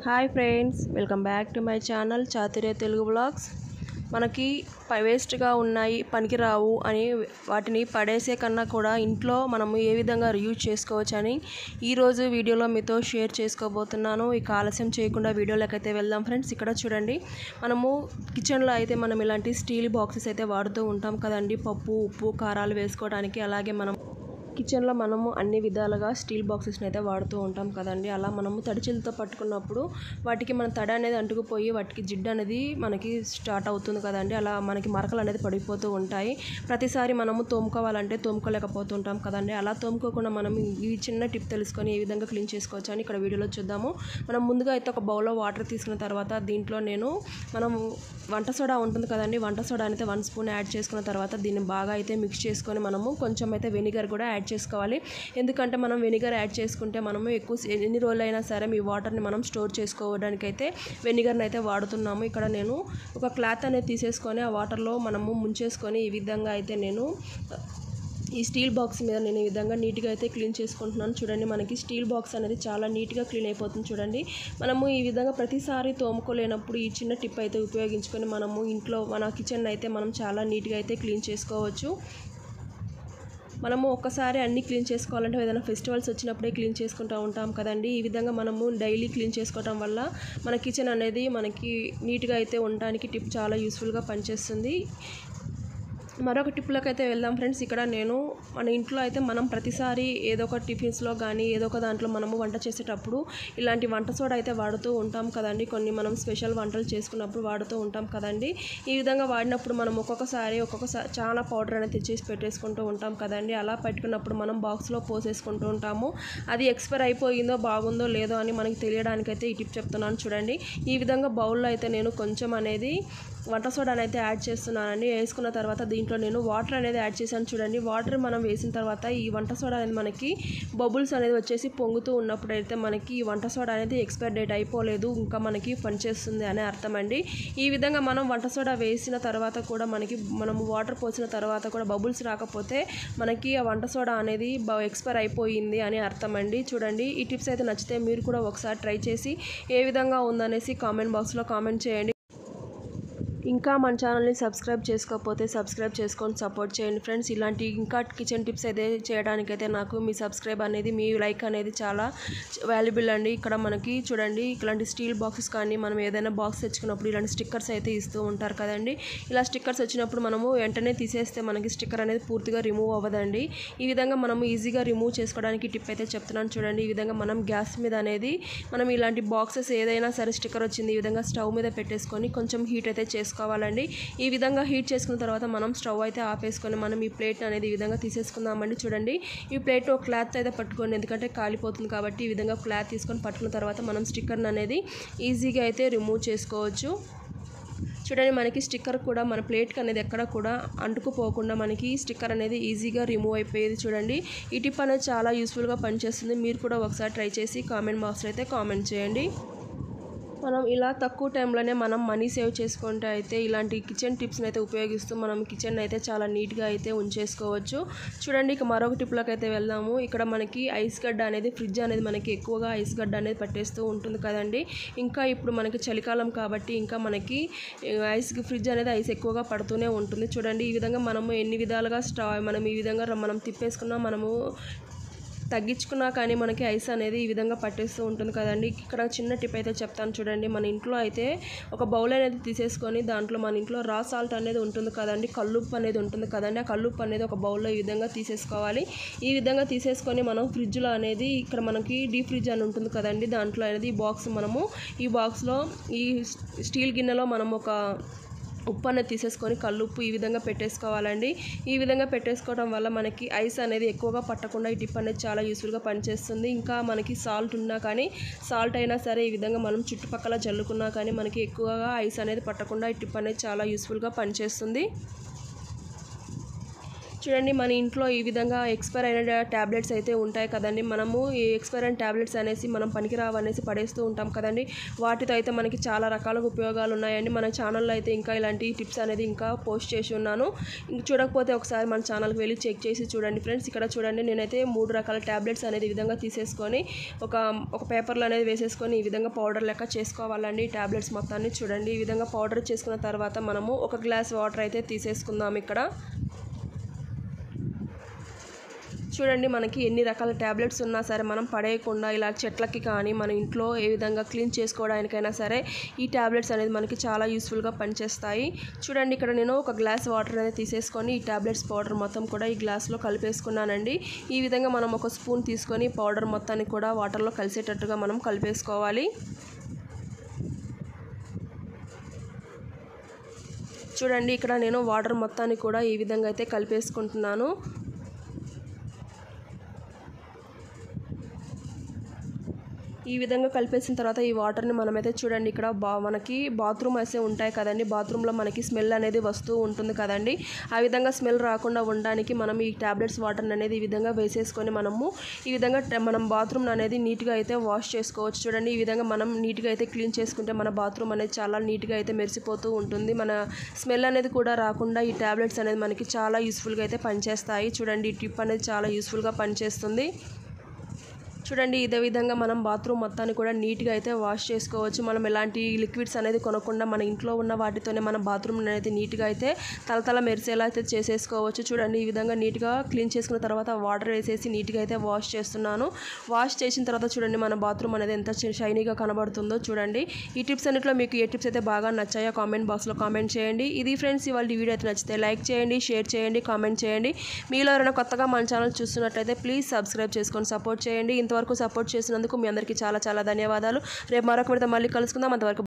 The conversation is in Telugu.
hi friends welcome back to my channel Chaturya Telugu blogs మనకి ప- వేస్ట్గా ఉన్నాయి పనికిరావు అని వాటిని పడేసే కన్నా కూడా ఇంట్లో మనము ఏ విధంగా రియూజ్ చేసుకోవచ్చు అని ఈరోజు వీడియోలో మీతో షేర్ చేసుకోబోతున్నాను ఇక ఆలస్యం చేయకుండా వీడియోలోకి అయితే వెళ్దాం ఫ్రెండ్స్ ఇక్కడ చూడండి మనము కిచెన్లో అయితే మనం ఇలాంటి స్టీల్ బాక్సెస్ అయితే వాడుతూ ఉంటాం కదండి పప్పు ఉప్పు కారాలు వేసుకోవడానికి అలాగే మనం కిచెన్లో మనము అన్ని విధాలుగా స్టీల్ బాక్సెస్ని అయితే వాడుతూ ఉంటాం కదండి అలా మనము తడిచిలతో పట్టుకున్నప్పుడు వాటికి మన తడి అనేది అంటుకుపోయి వాటికి జిడ్డు అనేది మనకి స్టార్ట్ అవుతుంది కదండి అలా మనకి మరకలు అనేది పడిపోతూ ఉంటాయి ప్రతిసారి మనము తోముకోవాలంటే తోముకోలేకపోతుంటాం కదండి అలా తోముకోకుండా మనం ఈ చిన్న టిప్ తెలుసుకొని ఏ విధంగా క్లీన్ చేసుకోవచ్చు అని ఇక్కడ వీడియోలో చూద్దాము మనం ముందుగా అయితే ఒక బౌల్లో వాటర్ తీసుకున్న తర్వాత దీంట్లో నేను మనం వంట సోడా ఉంటుంది కదండి వంట సోడా అయితే వన్ స్పూన్ యాడ్ చేసుకున్న తర్వాత దీన్ని బాగా అయితే మిక్స్ చేసుకొని మనము కొంచెం అయితే వెనిగర్ కూడా యాడ్ చేసుకోవాలి ఎందుకంటే మనం వెనిగర్ యాడ్ చేసుకుంటే మనము ఎక్కువ సే- ఎన్ని రోజులైనా సరే మీ వాటర్ని మనం స్టోర్ చేసుకోవడానికి అయితే వెనిగర్ని అయితే వాడుతున్నాము ఇక్కడ నేను ఒక క్లాత్ అనేది తీసేసుకొని ఆ వాటర్లో మనము ముంచేసుకొని ఈ విధంగా అయితే నేను ఈ స్టీల్ బాక్స్ మీద నేను ఈ విధంగా నీట్గా అయితే క్లీన్ చేసుకుంటున్నాను చూడండి మనకి స్టీల్ బాక్స్ అనేది చాలా నీట్గా క్లీన్ అయిపోతుంది చూడండి మనము ఈ విధంగా ప్రతిసారి తోముకోలేనప్పుడు ఈ చిన్న టిప్ అయితే ఉపయోగించుకొని మనము ఇంట్లో మన కిచెన్ అయితే మనం చాలా నీట్గా అయితే క్లీన్ చేసుకోవచ్చు మనము ఒక్కసారి అన్ని క్లీన్ చేసుకోవాలంటే ఏదైనా ఫెస్టివల్స్ వచ్చినప్పుడే క్లీన్ చేసుకుంటూ ఉంటాం కదండి ఈ విధంగా మనము డైలీ క్లీన్ చేసుకోవటం వల్ల మన కిచెన్ అనేది మనకి నీట్గా అయితే ఉండడానికి టిప్ చాలా యూస్ఫుల్గా పనిచేస్తుంది మరొక టిప్లోకి అయితే వెళ్దాం ఫ్రెండ్స్ ఇక్కడ నేను మన ఇంట్లో అయితే మనం ప్రతిసారి ఏదో ఒక టిఫిన్స్లో కానీ ఏదో ఒక దాంట్లో మనము వంట చేసేటప్పుడు ఇలాంటి వంట సోడా అయితే వాడుతూ ఉంటాం కదండి కొన్ని మనం స్పెషల్ వంటలు చేసుకున్నప్పుడు వాడుతూ ఉంటాం కదండి ఈ విధంగా వాడినప్పుడు మనం ఒక్కొక్కసారి ఒక్కొక్కసారి చాలా పౌడర్ అనేది తెచ్చేసి పెట్టేసుకుంటూ ఉంటాం కదండి అలా పెట్టుకున్నప్పుడు మనం బాక్స్లో పోసేసుకుంటూ ఉంటాము అది ఎక్స్పైర్ అయిపోయిందో బాగుందో లేదో అని మనకి తెలియడానికి అయితే ఈ టిప్ చెప్తున్నాను చూడండి ఈ విధంగా బౌల్లో అయితే నేను కొంచెం అనేది వంట సోడాని అయితే యాడ్ చేస్తున్నానండి వేసుకున్న తర్వాత దీంట్లో నేను వాటర్ అనేది యాడ్ చేశాను చూడండి వాటర్ మనం వేసిన తర్వాత ఈ వంట సోడా అనేది మనకి బబుల్స్ అనేది వచ్చేసి పొంగుతూ ఉన్నప్పుడు అయితే మనకి ఈ వంట సోడా అనేది ఎక్స్పైర్ డేట్ అయిపోలేదు ఇంకా మనకి పనిచేస్తుంది అనే అర్థం అండి ఈ విధంగా మనం వంట సోడా వేసిన తర్వాత కూడా మనకి మనం వాటర్ పోసిన తర్వాత కూడా బబుల్స్ రాకపోతే మనకి ఆ వంట సోడా అనేది ఎక్స్పైర్ అయిపోయింది అని అర్థం అండి చూడండి ఈ టిప్స్ అయితే నచ్చితే మీరు కూడా ఒకసారి ట్రై చేసి ఏ విధంగా ఉందనేసి కామెంట్ బాక్స్లో కామెంట్ చేయండి ఇంకా మన ఛానల్ని సబ్స్క్రైబ్ చేసుకోకపోతే సబ్స్క్రైబ్ చేసుకొని సపోర్ట్ చేయండి ఫ్రెండ్స్ ఇలాంటి ఇంకా కిచెన్ టిప్స్ అయితే చేయడానికైతే నాకు మీ సబ్స్క్రైబ్ అనేది మీ లైక్ అనేది చాలా వాల్యుబుల్ అండి ఇక్కడ మనకి చూడండి ఇలాంటి స్టీల్ బాక్సెస్ కానీ మనం ఏదైనా బాక్స్ తెచ్చుకున్నప్పుడు ఇలాంటి స్టిక్కర్స్ అయితే ఇస్తూ ఉంటారు కదండి ఇలా స్టిక్కర్స్ వచ్చినప్పుడు మనము వెంటనే తీసేస్తే మనకి స్టిక్కర్ అనేది పూర్తిగా రిమూవ్ అవ్వదండి ఈ విధంగా మనము ఈజీగా రిమూవ్ చేసుకోవడానికి టిప్ అయితే చెప్తున్నాను చూడండి ఈ విధంగా మనం గ్యాస్ మీద అనేది మనం ఇలాంటి బాక్సెస్ ఏదైనా సరే స్టిక్కర్ వచ్చింది ఈ విధంగా స్టవ్ మీద పెట్టేసుకొని కొంచెం హీట్ అయితే చేసుకోవాలండి ఈ విధంగా హీట్ చేసుకున్న తర్వాత మనం స్టవ్ అయితే ఆపేసుకొని మనం ఈ ప్లేట్ అనేది ఈ విధంగా తీసేసుకుందామండి చూడండి ఈ ప్లేట్ ఒక క్లాత్ అయితే పట్టుకోండి ఎందుకంటే కాలిపోతుంది కాబట్టి ఈ విధంగా క్లాత్ తీసుకొని పట్టుకున్న తర్వాత మనం స్టిక్కర్ అనేది ఈజీగా అయితే రిమూవ్ చేసుకోవచ్చు చూడండి మనకి స్టిక్కర్ కూడా మన ప్లేట్కి అనేది ఎక్కడ కూడా అంటుకుపోకుండా మనకి స్టిక్కర్ అనేది ఈజీగా రిమూవ్ అయిపోయేది చూడండి ఈ టిప్ అనేది చాలా యూస్ఫుల్గా పనిచేస్తుంది మీరు కూడా ఒకసారి ట్రై చేసి కామెంట్ బాక్స్లో అయితే కామెంట్ చేయండి మనం ఇలా తక్కువ టైంలోనే మనం మనీ సేవ్ చేసుకుంటే అయితే ఇలాంటి కిచెన్ టిప్స్ని అయితే ఉపయోగిస్తూ మనం కిచెన్ అయితే చాలా నీట్గా అయితే ఉంచేసుకోవచ్చు చూడండి ఇక మరొక టిప్లోకి అయితే వెళ్దాము ఇక్కడ మనకి ఐస్ గడ్డ అనేది ఫ్రిడ్జ్ అనేది మనకి ఎక్కువగా ఐస్ గడ్డ అనేది పట్టేస్తూ ఉంటుంది కదండి ఇంకా ఇప్పుడు మనకి చలికాలం కాబట్టి ఇంకా మనకి ఏ, ఐస్ ఫ్రిడ్జ్ అనేది ఐస్ ఎక్కువగా పడుతూనే ఉంటుంది చూడండి ఈ విధంగా మనము ఎన్ని విధాలుగా స్టా మనం ఈ విధంగా మనం తిప్పేసుకున్నా మనము తగ్గించుకున్నా కానీ మనకి ఐస్ అనేది ఈ విధంగా పట్టేస్తూ ఉంటుంది కదండి ఇక్కడ చిన్న టిప్ అయితే చెప్తాను చూడండి మన ఇంట్లో అయితే ఒక బౌల్ అనేది తీసేసుకొని దాంట్లో మన ఇంట్లో రా సాల్ట్ అనేది ఉంటుంది కదండి కల్లుప్పు అనేది ఉంటుంది కదండి ఆ కల్లుప్పు అనేది ఒక బౌల్లో ఈ విధంగా తీసేసుకోవాలి ఈ విధంగా తీసేసుకొని మనం ఫ్రిడ్జ్లో అనేది ఇక్కడ మనకి డీప్ ఫ్రిడ్జ్ అని ఉంటుంది కదండి దాంట్లో అనేది ఈ బాక్స్ మనము ఈ బాక్స్లో ఈ స్టీల్ గిన్నెలో మనం ఒక ఉప్పు అనేది తీసేసుకొని కల్లుప్పు ఈ విధంగా పెట్టేసుకోవాలండి ఈ విధంగా పెట్టేసుకోవడం వల్ల మనకి ఐస్ అనేది ఎక్కువగా పట్టకుండా ఈ టిప్ అనేది చాలా యూస్ఫుల్గా పనిచేస్తుంది ఇంకా మనకి సాల్ట్ ఉన్నా కానీ సాల్ట్ అయినా సరే ఈ విధంగా మనం చుట్టుపక్కల జల్లుకున్నా కానీ మనకి ఎక్కువగా ఐస్ అనేది పట్టకుండా ఈ టిప్ అనేది చాలా యూస్ఫుల్గా పనిచేస్తుంది చూడండి మన ఇంట్లో ఈ విధంగా ఎక్స్పైర్ అయిన ట్యాబ్లెట్స్ అయితే ఉంటాయి కదండి మనము ఈ ఎక్స్పైర్ అయిన ట్యాబ్లెట్స్ అనేసి మనం పనికిరావు అనేసి పడేస్తూ ఉంటాం కదండి వాటితో అయితే మనకి చాలా రకాల ఉపయోగాలు ఉన్నాయండి మన ఛానల్లో అయితే ఇంకా ఇలాంటి టిప్స్ అనేది ఇంకా పోస్ట్ చేసి ఉన్నాను ఇంక చూడకపోతే ఒకసారి మన ఛానల్కి వెళ్ళి చెక్ చేసి చూడండి ఫ్రెండ్స్ ఇక్కడ చూడండి నేనైతే మూడు రకాల ట్యాబ్లెట్స్ అనేది ఈ విధంగా తీసేసుకొని ఒక ఒక పేపర్లో అనేది వేసేసుకొని ఈ విధంగా పౌడర్ లెక్క చేసుకోవాలండి ఈ ట్యాబ్లెట్స్ మొత్తాన్ని చూడండి ఈ విధంగా పౌడర్ చేసుకున్న తర్వాత మనము ఒక గ్లాస్ వాటర్ అయితే తీసేసుకుందాం ఇక్కడ చూడండి మనకి ఎన్ని రకాల ట్యాబ్లెట్స్ ఉన్నా సరే మనం పడేయకుండా ఇలా చెట్లకి కానీ మన ఇంట్లో ఏ విధంగా క్లీన్ చేసుకోవడానికైనా సరే ఈ ట్యాబ్లెట్స్ అనేది మనకి చాలా యూస్ఫుల్గా పనిచేస్తాయి చూడండి ఇక్కడ నేను ఒక గ్లాస్ వాటర్ అనేది తీసేసుకొని ఈ ట్యాబ్లెట్స్ పౌడర్ మొత్తం కూడా ఈ గ్లాస్లో కలిపేసుకున్నానండి ఈ విధంగా మనం ఒక స్పూన్ తీసుకొని పౌడర్ మొత్తాన్ని కూడా వాటర్లో కలిసేటట్టుగా మనం కలిపేసుకోవాలి చూడండి ఇక్కడ నేను వాటర్ మొత్తాన్ని కూడా ఈ విధంగా అయితే కలిపేసుకుంటున్నాను ఈ విధంగా కలిపేసిన తర్వాత ఈ వాటర్ని మనమైతే చూడండి ఇక్కడ బా మనకి బాత్రూమ్ అయితే ఉంటాయి కదండి బాత్రూంలో మనకి స్మెల్ అనేది వస్తూ ఉంటుంది కదండి ఆ విధంగా స్మెల్ రాకుండా ఉండడానికి మనం ఈ ట్యాబ్లెట్స్ వాటర్ని అనేది ఈ విధంగా వేసేసుకొని మనము ఈ విధంగా ట- మనం బాత్రూమ్ అనేది నీట్గా అయితే వాష్ చేసుకోవచ్చు చూడండి ఈ విధంగా మనం నీట్గా అయితే క్లీన్ చేసుకుంటే మన బాత్రూమ్ అనేది చాలా నీట్గా అయితే మెరిసిపోతూ ఉంటుంది మన స్మెల్ అనేది కూడా రాకుండా ఈ ట్యాబ్లెట్స్ అనేది మనకి చాలా యూస్ఫుల్గా అయితే పనిచేస్తాయి చూడండి ఈ టిప్ అనేది చాలా యూస్ఫుల్గా పనిచేస్తుంది చూడండి ఇదే విధంగా మనం బాత్రూమ్ మొత్తాన్ని కూడా నీట్గా అయితే వాష్ చేసుకోవచ్చు మనం ఎలాంటి లిక్విడ్స్ అనేది కొనకుండా మన ఇంట్లో ఉన్న వాటితోనే మన బాత్రూమ్ అనేది నీట్గా అయితే తలతల మెరిసేలా అయితే చేసేసుకోవచ్చు చూడండి ఈ విధంగా నీట్గా క్లీన్ చేసుకున్న తర్వాత వాటర్ వేసేసి నీట్గా అయితే వాష్ చేస్తున్నాను వాష్ చేసిన తర్వాత చూడండి మన బాత్రూమ్ అనేది ఎంత షైనీగా కనబడుతుందో చూడండి ఈ టిప్స్ అన్నిట్లో మీకు ఏ టిప్స్ అయితే బాగా నచ్చాయో కామెంట్ బాక్స్లో కామెంట్ చేయండి ఇది ఫ్రెండ్స్ ఇవాళ వీడియో అయితే నచ్చితే లైక్ చేయండి షేర్ చేయండి కామెంట్ చేయండి మీలో ఎవరైనా కొత్తగా మన ఛానల్ చూస్తున్నట్లయితే ప్లీజ్ సబ్స్క్రైబ్ చేసుకొని సపోర్ట్ చేయండి ఇంతవరకు సపోర్ట్ చేసినందుకు మీ అందరికీ చాలా చాలా ధన్యవాదాలు రేపు మరొక విడత మళ్ళీ కలుసుకుందాం అంతవరకు